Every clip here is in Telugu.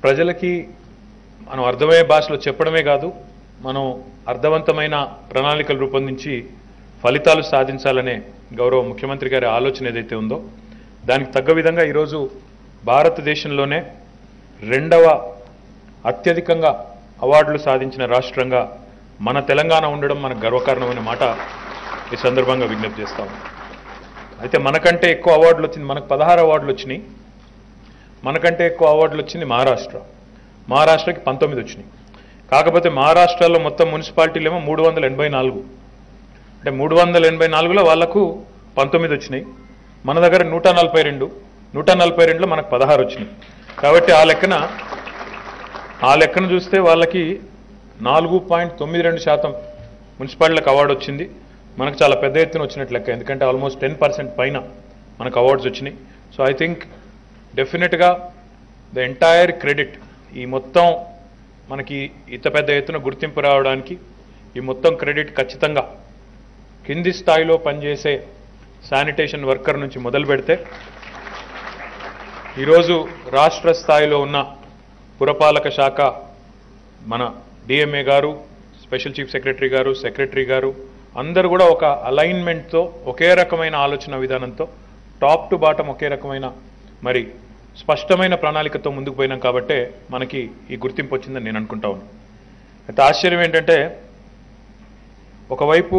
ప్రజలకి మనం అర్థమయ్యే భాషలో చెప్పడమే కాదు మనం అర్థవంతమైన ప్రణాళికలు రూపొందించి ఫలితాలు సాధించాలనే గౌరవ ముఖ్యమంత్రి గారి ఆలోచన ఏదైతే ఉందో దానికి తగ్గ విధంగా ఈరోజు భారతదేశంలోనే రెండవ అత్యధికంగా అవార్డులు సాధించిన రాష్ట్రంగా మన తెలంగాణ ఉండడం మనకు గర్వకారణమైన మాట ఈ సందర్భంగా విజ్ఞప్తి చేస్తాము అయితే మనకంటే ఎక్కువ అవార్డులు వచ్చింది మనకు పదహారు అవార్డులు వచ్చినాయి మనకంటే ఎక్కువ అవార్డులు వచ్చింది మహారాష్ట్ర మహారాష్ట్రకి పంతొమ్మిది వచ్చినాయి కాకపోతే మహారాష్ట్రలో మొత్తం మున్సిపాలిటీలు ఏమో మూడు వందల ఎనభై నాలుగు అంటే మూడు వందల ఎనభై నాలుగులో వాళ్లకు పంతొమ్మిది వచ్చినాయి మన దగ్గర నూట నలభై రెండు నూట నలభై రెండులో మనకు పదహారు వచ్చినాయి కాబట్టి ఆ లెక్కన ఆ లెక్కన చూస్తే వాళ్ళకి నాలుగు పాయింట్ తొమ్మిది రెండు శాతం మున్సిపాలిటీలకు అవార్డు వచ్చింది మనకు చాలా పెద్ద ఎత్తున వచ్చినట్టు లెక్క ఎందుకంటే ఆల్మోస్ట్ టెన్ పర్సెంట్ పైన మనకు అవార్డ్స్ వచ్చినాయి సో ఐ థింక్ డెఫినెట్గా ద ఎంటైర్ క్రెడిట్ ఈ మొత్తం మనకి ఇంత పెద్ద ఎత్తున గుర్తింపు రావడానికి ఈ మొత్తం క్రెడిట్ ఖచ్చితంగా కింది స్థాయిలో పనిచేసే శానిటేషన్ వర్కర్ నుంచి మొదలు పెడితే ఈరోజు రాష్ట్ర స్థాయిలో ఉన్న పురపాలక శాఖ మన డిఎంఏ గారు స్పెషల్ చీఫ్ సెక్రటరీ గారు సెక్రటరీ గారు అందరూ కూడా ఒక అలైన్మెంట్తో ఒకే రకమైన ఆలోచన విధానంతో టాప్ టు బాటం ఒకే రకమైన మరి స్పష్టమైన ప్రణాళికతో ముందుకు పోయినాం కాబట్టే మనకి ఈ గుర్తింపు వచ్చిందని నేను అనుకుంటా ఉన్నాను అయితే ఆశ్చర్యం ఏంటంటే ఒకవైపు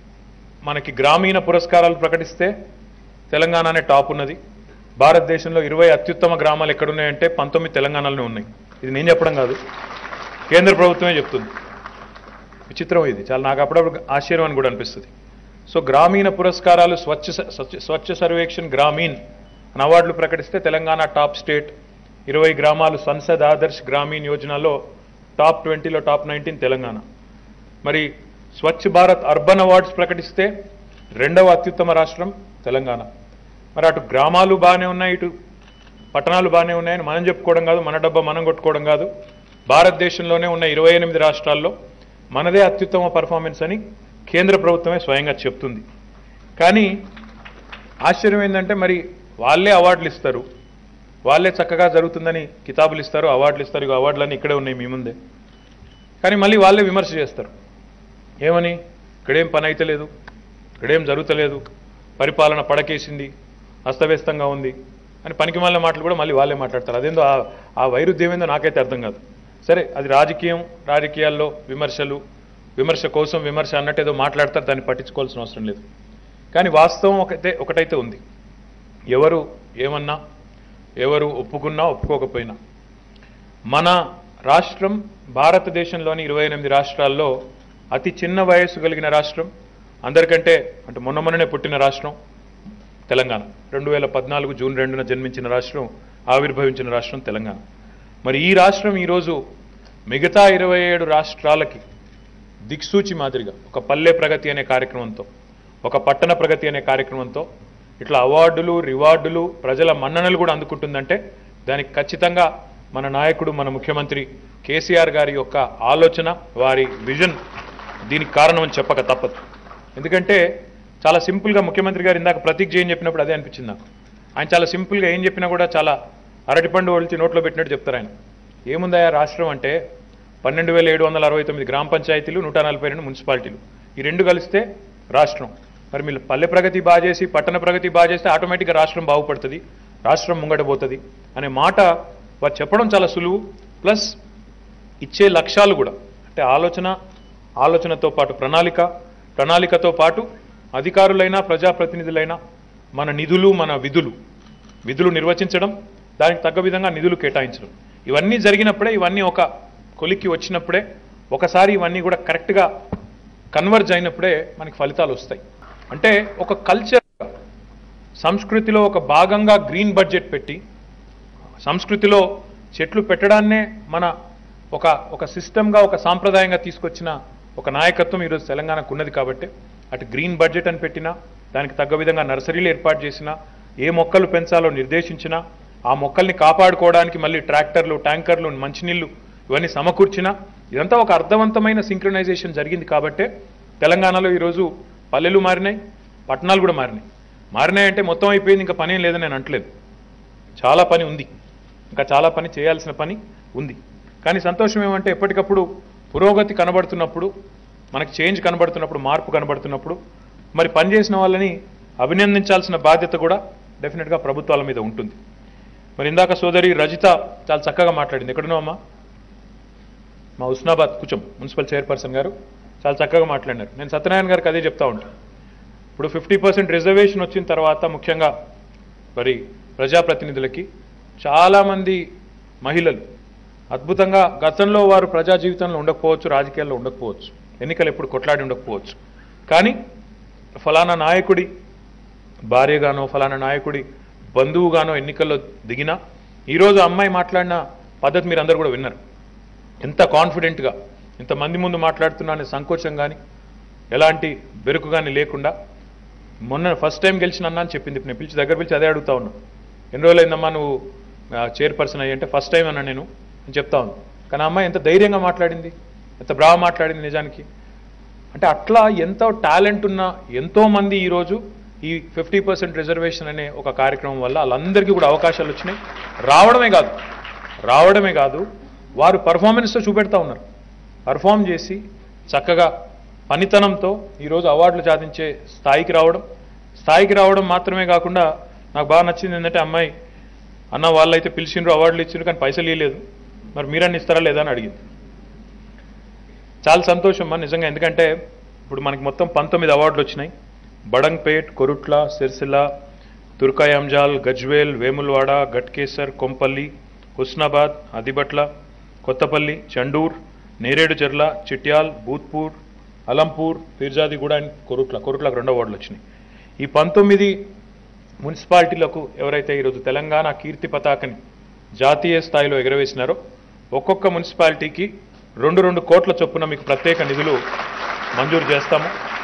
మనకి గ్రామీణ పురస్కారాలు ప్రకటిస్తే తెలంగాణనే టాప్ ఉన్నది భారతదేశంలో ఇరవై అత్యుత్తమ గ్రామాలు ఎక్కడున్నాయంటే పంతొమ్మిది తెలంగాణలోనే ఉన్నాయి ఇది నేను చెప్పడం కాదు కేంద్ర ప్రభుత్వమే చెప్తుంది విచిత్రం ఇది చాలా నాకు అప్పుడప్పుడు ఆశ్చర్యం అని కూడా అనిపిస్తుంది సో గ్రామీణ పురస్కారాలు స్వచ్ఛ స- స్వచ్ఛ- స్వచ్ఛ సర్వేక్షణ్ గ్రామీణ్ అని అవార్డులు ప్రకటిస్తే తెలంగాణ టాప్ స్టేట్ ఇరవై గ్రామాలు సంసద్ ఆదర్శ్ గ్రామీణ్ యోజనలో టాప్ ట్వంటీలో టాప్ నైన్టీన్ తెలంగాణ మరి స్వచ్ఛ భారత్ అర్బన్ అవార్డ్స్ ప్రకటిస్తే రెండవ అత్యుత్తమ రాష్ట్రం తెలంగాణ మరి అటు గ్రామాలు బాగానే ఉన్నాయి ఇటు పట్టణాలు బాగానే ఉన్నాయని మనం చెప్పుకోవడం కాదు మన డబ్బా మనం కొట్టుకోవడం కాదు భారతదేశంలోనే ఉన్న ఇరవై ఎనిమిది రాష్ట్రాల్లో మనదే అత్యుత్తమ పర్ఫార్మెన్స్ అని కేంద్ర ప్రభుత్వమే స్వయంగా చెప్తుంది కానీ ఆశ్చర్యం ఏంటంటే మరి వాళ్ళే అవార్డులు ఇస్తారు వాళ్ళే చక్కగా జరుగుతుందని కితాబులు ఇస్తారు అవార్డులు ఇస్తారు ఇక అవార్డులన్నీ ఇక్కడే ఉన్నాయి మీ ముందే కానీ మళ్ళీ వాళ్ళే విమర్శ చేస్తారు ఏమని ఇక్కడేం పని అయితే లేదు ఇక్కడేం జరుగుతలేదు పరిపాలన పడకేసింది అస్తవ్యస్తంగా ఉంది అని పనికి మాలిన మాటలు కూడా మళ్ళీ వాళ్ళే మాట్లాడతారు అదేందో ఆ- ఆ వైరుధ్యం ఏందో నాకైతే అర్థం కాదు సరే అది రాజకీయం రాజకీయాల్లో విమర్శలు విమర్శ కోసం విమర్శ అన్నట్టు ఏదో మాట్లాడతారు దాన్ని పట్టించుకోవాల్సిన అవసరం లేదు కానీ వాస్తవం ఒకటే ఒకటైతే ఉంది ఎవరు ఏమన్నా ఎవరు ఒప్పుకున్నా ఒప్పుకోకపోయినా మన రాష్ట్రం భారతదేశంలోని ఇరవై ఎనిమిది రాష్ట్రాల్లో అతి చిన్న వయస్సు కలిగిన రాష్ట్రం అందరికంటే అంటే మొన్న మొన్ననే పుట్టిన రాష్ట్రం తెలంగాణ రెండు వేల పద్నాలుగు జూన్ రెండున జన్మించిన రాష్ట్రం ఆవిర్భవించిన రాష్ట్రం తెలంగాణ మరి ఈ రాష్ట్రం ఈరోజు మిగతా ఇరవై ఏడు రాష్ట్రాలకి దిక్సూచి మాదిరిగా ఒక పల్లె ప్రగతి అనే కార్యక్రమంతో ఒక పట్టణ ప్రగతి అనే కార్యక్రమంతో ఇట్లా అవార్డులు రివార్డులు ప్రజల మన్ననలు కూడా అందుకుంటుందంటే దానికి ఖచ్చితంగా మన నాయకుడు మన ముఖ్యమంత్రి కేసీఆర్ గారి యొక్క ఆలోచన వారి విజన్ దీనికి కారణం అని చెప్పక తప్పదు ఎందుకంటే చాలా సింపుల్గా ముఖ్యమంత్రి గారు ఇందాక ప్రతీక్ జైన్ చెప్పినప్పుడు అదే అనిపించింది నాకు ఆయన చాలా సింపుల్గా ఏం చెప్పినా కూడా చాలా అరటిపండు ఒలిచి నోట్లో పెట్టినట్టు చెప్తారు ఆయన ఏముందా రాష్ట్రం అంటే పన్నెండు వేల ఏడు వందల అరవై తొమ్మిది గ్రామ పంచాయతీలు నూట నలభై రెండు మున్సిపాలిటీలు ఈ రెండు కలిస్తే రాష్ట్రం మరి మీరు పల్లె ప్రగతి బాగా చేసి పట్టణ ప్రగతి బాగా చేస్తే ఆటోమేటిక్గా రాష్ట్రం బాగుపడుతుంది రాష్ట్రం ముంగటపోతుంది అనే మాట వారు చెప్పడం చాలా సులువు ప్లస్ ఇచ్చే లక్ష్యాలు కూడా అంటే ఆలోచన ఆలోచనతో పాటు ప్రణాళిక ప్రణాళికతో పాటు అధికారులైనా ప్రజాప్రతినిధులైనా మన నిధులు మన విధులు విధులు నిర్వచించడం దానికి తగ్గ విధంగా నిధులు కేటాయించడం ఇవన్నీ జరిగినప్పుడే ఇవన్నీ ఒక కొలిక్కి వచ్చినప్పుడే ఒకసారి ఇవన్నీ కూడా కరెక్ట్గా కన్వర్జ్ అయినప్పుడే మనకి ఫలితాలు వస్తాయి అంటే ఒక కల్చర్ సంస్కృతిలో ఒక భాగంగా గ్రీన్ బడ్జెట్ పెట్టి సంస్కృతిలో చెట్లు పెట్టడాన్నే మన ఒక ఒక సిస్టమ్గా ఒక సాంప్రదాయంగా తీసుకొచ్చిన ఒక నాయకత్వం ఈరోజు తెలంగాణకు ఉన్నది కాబట్టి అటు గ్రీన్ బడ్జెట్ అని పెట్టినా దానికి తగ్గ విధంగా నర్సరీలు ఏర్పాటు చేసినా ఏ మొక్కలు పెంచాలో నిర్దేశించినా ఆ మొక్కల్ని కాపాడుకోవడానికి మళ్ళీ ట్రాక్టర్లు ట్యాంకర్లు మంచినీళ్లు ఇవన్నీ సమకూర్చినా ఇదంతా ఒక అర్థవంతమైన సింక్రనైజేషన్ జరిగింది కాబట్టే తెలంగాణలో ఈరోజు పల్లెలు మారినాయి పట్టణాలు కూడా మారినాయి మారినాయంటే మొత్తం అయిపోయింది ఇంకా పని ఏం లేదని నేను అంటలేదు చాలా పని ఉంది ఇంకా చాలా పని చేయాల్సిన పని ఉంది కానీ సంతోషం ఏమంటే ఎప్పటికప్పుడు పురోగతి కనబడుతున్నప్పుడు మనకి చేంజ్ కనబడుతున్నప్పుడు మార్పు కనబడుతున్నప్పుడు మరి పనిచేసిన వాళ్ళని అభినందించాల్సిన బాధ్యత కూడా డెఫినెట్గా ప్రభుత్వాల మీద ఉంటుంది మరి ఇందాక సోదరి రజిత చాలా చక్కగా మాట్లాడింది ఎక్కడున్నావమ్మా మా హుస్నాబాద్ కుచం మున్సిపల్ చైర్పర్సన్ గారు చాలా చక్కగా మాట్లాడినారు నేను సత్యనారాయణ గారికి అదే చెప్తా ఉంటాను ఇప్పుడు ఫిఫ్టీ పర్సెంట్ రిజర్వేషన్ వచ్చిన తర్వాత ముఖ్యంగా మరి ప్రజాప్రతినిధులకి చాలామంది మహిళలు అద్భుతంగా గతంలో వారు ప్రజా జీవితంలో ఉండకపోవచ్చు రాజకీయాల్లో ఉండకపోవచ్చు ఎన్నికలు ఎప్పుడు కొట్లాడి ఉండకపోవచ్చు కానీ ఫలానా నాయకుడి భార్యగానో ఫలానా నాయకుడి బంధువుగానో ఎన్నికల్లో దిగినా ఈరోజు అమ్మాయి మాట్లాడిన పద్ధతి మీరు అందరూ కూడా విన్నారు ఎంత కాన్ఫిడెంట్గా ఇంతమంది ముందు మాట్లాడుతున్నా అనే సంకోచం కానీ ఎలాంటి బెరుకు కానీ లేకుండా మొన్న ఫస్ట్ టైం గెలిచిన అన్నా అని చెప్పింది ఇప్పుడు నేను పిలిచి దగ్గర పిలిచి అదే అడుగుతా ఉన్నా ఎన్ని రోజులైందమ్మా నువ్వు చైర్పర్సన్ అయ్యి అంటే ఫస్ట్ టైం అన్నా నేను అని చెప్తా ఉన్నా కానీ ఆ అమ్మాయి ఎంత ధైర్యంగా మాట్లాడింది ఎంత బాగా మాట్లాడింది నిజానికి అంటే అట్లా ఎంతో టాలెంట్ ఉన్న ఎంతో మంది ఈరోజు ఈ ఫిఫ్టీ పర్సెంట్ రిజర్వేషన్ అనే ఒక కార్యక్రమం వల్ల వాళ్ళందరికీ కూడా అవకాశాలు వచ్చినాయి రావడమే కాదు రావడమే కాదు వారు పర్ఫార్మెన్స్తో చూపెడతా ఉన్నారు పర్ఫామ్ చేసి చక్కగా పనితనంతో ఈరోజు అవార్డులు సాధించే స్థాయికి రావడం స్థాయికి రావడం మాత్రమే కాకుండా నాకు బాగా నచ్చింది ఏంటంటే అమ్మాయి అన్న వాళ్ళైతే పిలిచిండ్రు అవార్డులు ఇచ్చిండ్రు కానీ పైసలు ఇవ్వలేదు మరి మీరన్నీ ఇస్తారా లేదా అని అడిగింది చాలా సంతోషం అమ్మా నిజంగా ఎందుకంటే ఇప్పుడు మనకి మొత్తం పంతొమ్మిది అవార్డులు వచ్చినాయి బడంగ్పేట్ కొరుట్ల సిరిసిల్ల తుర్కాయంజాల్ గజ్వేల్ వేములవాడ గట్కేసర్ కొంపల్లి హుస్నాబాద్ అదిబట్ల కొత్తపల్లి చండూర్ నేరేడు చెర్ల చిట్యాల్ బూత్పూర్ అలంపూర్ పీర్జాదిగూడ అండ్ కొరుట్ల కొరుట్లకు రెండు అవార్డులు వచ్చినాయి ఈ పంతొమ్మిది మున్సిపాలిటీలకు ఎవరైతే ఈరోజు తెలంగాణ కీర్తి పతాకని జాతీయ స్థాయిలో ఎగరవేసినారో ఒక్కొక్క మున్సిపాలిటీకి రెండు రెండు కోట్ల చొప్పున మీకు ప్రత్యేక నిధులు మంజూరు చేస్తాము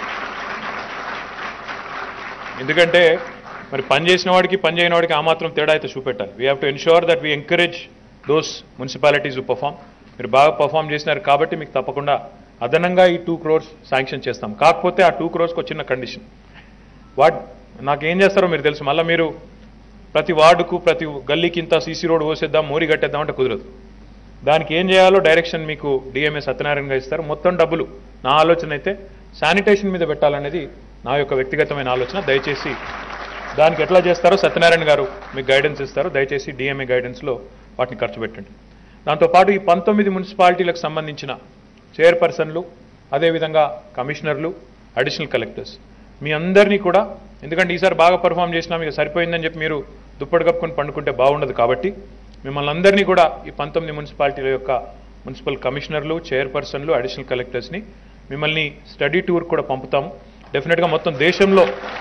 ఎందుకంటే మరి పని చేసిన వాడికి పని చేయని వాడికి ఆ మాత్రం తేడా అయితే చూపెట్టాలి we have to ensure that we encourage those municipalities perform మీరు బాగా పర్ఫామ్ చేసినారు కాబట్టి మీకు తప్పకుండా అదనంగా ఈ టూ క్రోర్స్ శాంక్షన్ చేస్తాం కాకపోతే ఆ టూ క్రోర్స్కి వచ్చిన కండిషన్ వాట్ నాకేం చేస్తారో మీరు తెలుసు మళ్ళీ మీరు ప్రతి వార్డుకు ప్రతి గల్లీకి ఇంత సీసీ రోడ్ పోసేద్దాం మోరి కట్టేద్దాం అంటే కుదరదు దానికి ఏం చేయాలో డైరెక్షన్ మీకు డిఎంఏ సత్యనారాయణ గారు ఇస్తారు మొత్తం డబ్బులు నా ఆలోచన అయితే శానిటేషన్ మీద పెట్టాలనేది నా యొక్క వ్యక్తిగతమైన ఆలోచన దయచేసి దానికి ఎట్లా చేస్తారో సత్యనారాయణ గారు మీకు గైడెన్స్ ఇస్తారు దయచేసి డిఎంఏ గైడెన్స్లో వాటిని ఖర్చు పెట్టండి దాంతోపాటు ఈ పంతొమ్మిది మున్సిపాలిటీలకు సంబంధించిన చైర్పర్సన్లు అదేవిధంగా కమిషనర్లు అడిషనల్ కలెక్టర్స్ మీ అందరినీ కూడా ఎందుకంటే ఈసారి బాగా పర్ఫామ్ చేసినా మీకు సరిపోయిందని చెప్పి మీరు దుప్పటి కప్పుకొని పండుకుంటే బాగుండదు కాబట్టి మిమ్మల్ని అందరినీ కూడా ఈ పంతొమ్మిది మున్సిపాలిటీల యొక్క మున్సిపల్ కమిషనర్లు చైర్పర్సన్లు అడిషనల్ కలెక్టర్స్ని మిమ్మల్ని స్టడీ టూర్ కూడా పంపుతాము డెఫినెట్గా మొత్తం దేశంలో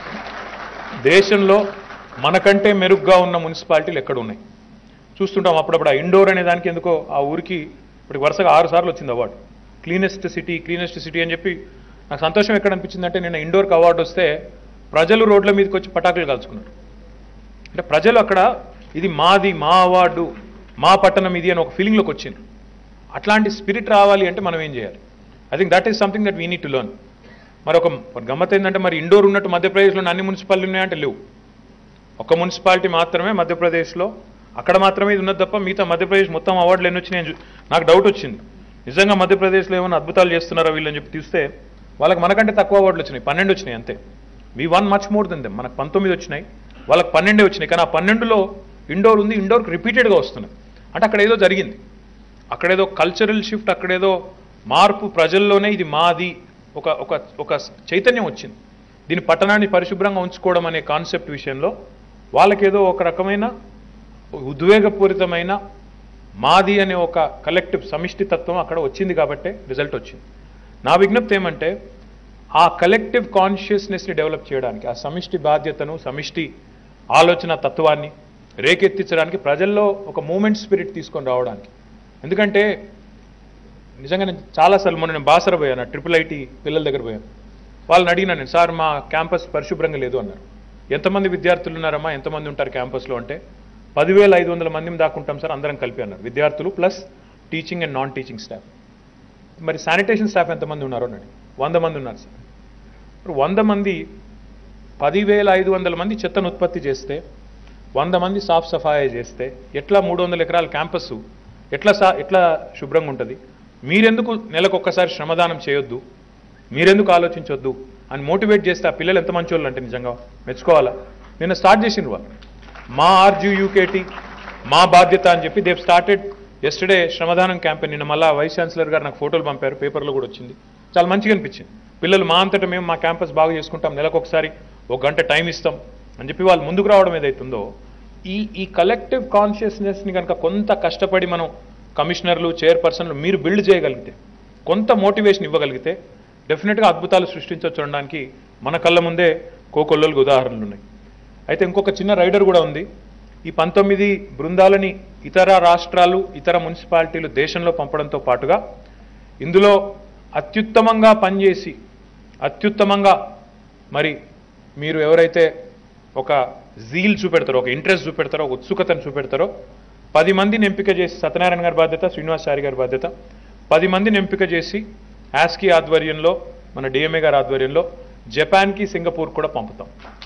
దేశంలో మనకంటే మెరుగ్గా ఉన్న మున్సిపాలిటీలు ఎక్కడ ఉన్నాయి చూస్తుంటాం అప్పుడప్పుడు ఆ ఇండోర్ అనే దానికి ఎందుకో ఆ ఊరికి ఇప్పుడు వరుసగా ఆరు సార్లు వచ్చింది award cleanest city cleanest city అని చెప్పి నాకు సంతోషం ఎక్కడ అనిపించిందంటే నిన్న ఇండోర్కి అవార్డు వస్తే ప్రజలు రోడ్ల మీదకి వచ్చి పటాకులు కాల్చుకున్నారు అంటే ప్రజలు అక్కడ ఇది మాది మా అవార్డు మా పట్టణం ఇది అని ఒక ఫీలింగ్లోకి వచ్చింది అట్లాంటి స్పిరిట్ రావాలి అంటే మనం ఏం చేయాలి I think that is something that we need to learn మరి ఒక గమ్మత్ ఏంటంటే మరి ఇండోర్ ఉన్నట్టు మధ్యప్రదేశ్లో అన్ని మున్సిపాలిటీ ఉన్నాయంటే లేవు ఒక మున్సిపాలిటీ మాత్రమే మధ్యప్రదేశ్లో అక్కడ మాత్రమే ఇది ఉన్నది తప్ప మిగతా మధ్యప్రదేశ్ మొత్తం అవార్డులు ఎన్ని వచ్చినాయి నాకు డౌట్ వచ్చింది నిజంగా మధ్యప్రదేశ్లో ఏమైనా అద్భుతాలు చేస్తున్నారా వీళ్ళని చెప్పి చూస్తే వాళ్ళకి మనకంటే తక్కువ అవార్డులు వచ్చినాయి పన్నెండు వచ్చినాయి అంతే we won much more than them మనకు పంతొమ్మిది వచ్చినాయి వాళ్ళకి పన్నెండే వచ్చినాయి కానీ ఆ పన్నెండులో ఇండోర్ ఉంది ఇండోర్కి రిపీటెడ్గా వస్తున్నాయి అంటే అక్కడ ఏదో జరిగింది అక్కడేదో కల్చరల్ షిఫ్ట్ అక్కడేదో మార్పు ప్రజల్లోనే ఇది మాది ఒక ఒక ఒక చైతన్యం వచ్చింది దీని పట్టణాన్ని పరిశుభ్రంగా ఉంచుకోవడం అనే కాన్సెప్ట్ విషయంలో వాళ్ళకేదో ఒక రకమైన ఉద్వేగపూరితమైన మాది అనే ఒక కలెక్టివ్ సమిష్టి తత్వం అక్కడ వచ్చింది కాబట్టే రిజల్ట్ వచ్చింది నా విజ్ఞప్తి ఏమంటే ఆ కలెక్టివ్ కాన్షియస్నెస్ని డెవలప్ చేయడానికి ఆ సమిష్టి బాధ్యతను సమిష్టి ఆలోచన తత్వాన్ని రేకెత్తించడానికి ప్రజల్లో ఒక మూమెంట్ స్పిరిట్ తీసుకొని రావడానికి ఎందుకంటే నిజంగా నేను చాలాసార్లు మొన్న నేను బాసర పోయాను ట్రిపుల్ ఐటీ పిల్లల దగ్గర పోయాను వాళ్ళని అడిగినా నేను సార్ మా క్యాంపస్ పరిశుభ్రంగా లేదు అన్నారు ఎంతమంది విద్యార్థులు ఉన్నారమ్మా ఎంతమంది ఉంటారు క్యాంపస్లో అంటే పదివేల ఐదు వందల మందిని దాకుంటాం సార్ అందరం కలిపి అన్నారు విద్యార్థులు plus teaching and non teaching staff మరి శానిటేషన్ స్టాఫ్ ఎంతమంది ఉన్నారో అన్నాడు వంద మంది ఉన్నారు సార్ ఇప్పుడు వంద మంది పదివేల ఐదు వందల మంది చెత్తను ఉత్పత్తి చేస్తే వంద మంది సాఫ్ సఫాయి చేస్తే ఎట్లా మూడు వందల ఎకరాల క్యాంపస్ ఎట్లా సా ఎట్లా శుభ్రంగా ఉంటుంది మీరెందుకు నెలకు ఒక్కసారి శ్రమదానం చేయొద్దు మీరెందుకు ఆలోచించొద్దు అని మోటివేట్ చేస్తే ఆ పిల్లలు ఎంత మంచి వాళ్ళు అంటే నిజంగా మెచ్చుకోవాలా నిన్న స్టార్ట్ చేసిండ్రు వాళ్ళు మా ఆర్జీ యూకేటీ మా బాధ్యత అని చెప్పి దేవ్ స్టార్టెడ్ ఎస్టర్డే శ్రమదానం క్యాంపెయిన్ నిన్న మళ్ళా వైస్ ఛాన్సలర్ గారు నాకు ఫోటోలు పంపారు పేపర్లో కూడా వచ్చింది చాలా మంచిగా అనిపించింది పిల్లలు మా అంతటా మేము మా క్యాంపస్ బాగా చేసుకుంటాం నెలకు ఒకసారి ఒక గంట టైం ఇస్తాం అని చెప్పి వాళ్ళు ముందుకు రావడం ఏదైతుందో ఈ ఈ కలెక్టివ్ కాన్షియస్నెస్ని కనుక కొంత కష్టపడి మనం కమిషనర్లు చైర్పర్సన్లు మీరు బిల్డ్ చేయగలిగితే కొంత మోటివేషన్ ఇవ్వగలిగితే డెఫినెట్గా అద్భుతాలు సృష్టించవచ్చు అనడానికి మన కళ్ళ ముందే కోకొల్లలకు ఉదాహరణలు ఉన్నాయి అయితే ఇంకొక చిన్న రైడర్ కూడా ఉంది ఈ పంతొమ్మిది బృందాలని ఇతర రాష్ట్రాలు ఇతర మున్సిపాలిటీలు దేశంలో పంపడంతో పాటుగా ఇందులో అత్యుత్తమంగా పనిచేసి అత్యుత్తమంగా మరి మీరు ఎవరైతే ఒక జీల్ చూపెడతారో ఒక ఇంట్రెస్ట్ చూపెడతారో ఒక ఉత్సుకతను చూపెడతారో పది మందిని ఎంపిక చేసి సత్యనారాయణ గారి బాధ్యత శ్రీనివాసారి గారి బాధ్యత పది మందిని ఎంపిక చేసి యాస్కీ ఆధ్వర్యంలో మన డిఎంఏ గారి ఆధ్వర్యంలో జపాన్కి సింగపూర్ కూడా పంపుతాం